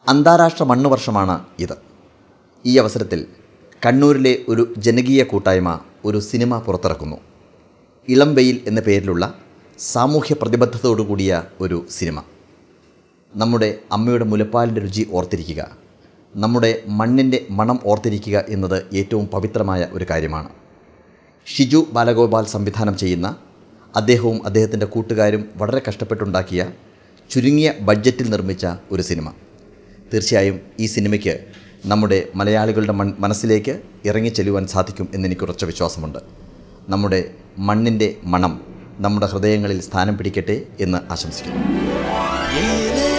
അന്താരാഷ്ട്ര മണ്ണ് വർഷമാണ് ഇത് ഈ അവസരത്തിൽ കണ്ണൂരിലെ ഒരു ജനകീയ കൂട്ടായ്മ ഒരു സിനിമ പുറത്തിറക്കുന്നു ഇളം വെയിൽ എന്ന പേരിലുള്ള സാമൂഹ്യ പ്രതിബദ്ധതയോടുകൂടിയ ഒരു സിനിമ നമ്മുടെ അമ്മയുടെ മുലപ്പാലിൻ്റെ രുചി ഓർത്തിരിക്കുക നമ്മുടെ മണ്ണിൻ്റെ മണം ഓർത്തിരിക്കുക എന്നത് ഏറ്റവും പവിത്രമായ ഒരു കാര്യമാണ് ഷിജു ബാലഗോപാൽ സംവിധാനം ചെയ്യുന്ന അദ്ദേഹവും അദ്ദേഹത്തിൻ്റെ കൂട്ടുകാരും വളരെ കഷ്ടപ്പെട്ടുണ്ടാക്കിയ ചുരുങ്ങിയ ബഡ്ജറ്റിൽ നിർമ്മിച്ച ഒരു സിനിമ തീർച്ചയായും ഈ സിനിമയ്ക്ക് നമ്മുടെ മലയാളികളുടെ മൺ മനസ്സിലേക്ക് ഇറങ്ങിച്ചെല്ലുവാൻ സാധിക്കും എന്നെനിക്ക് ഉറച്ച വിശ്വാസമുണ്ട് നമ്മുടെ മണ്ണിൻ്റെ മണം നമ്മുടെ ഹൃദയങ്ങളിൽ സ്ഥാനം പിടിക്കട്ടെ എന്ന് ആശംസിക്കുന്നു ഏലേ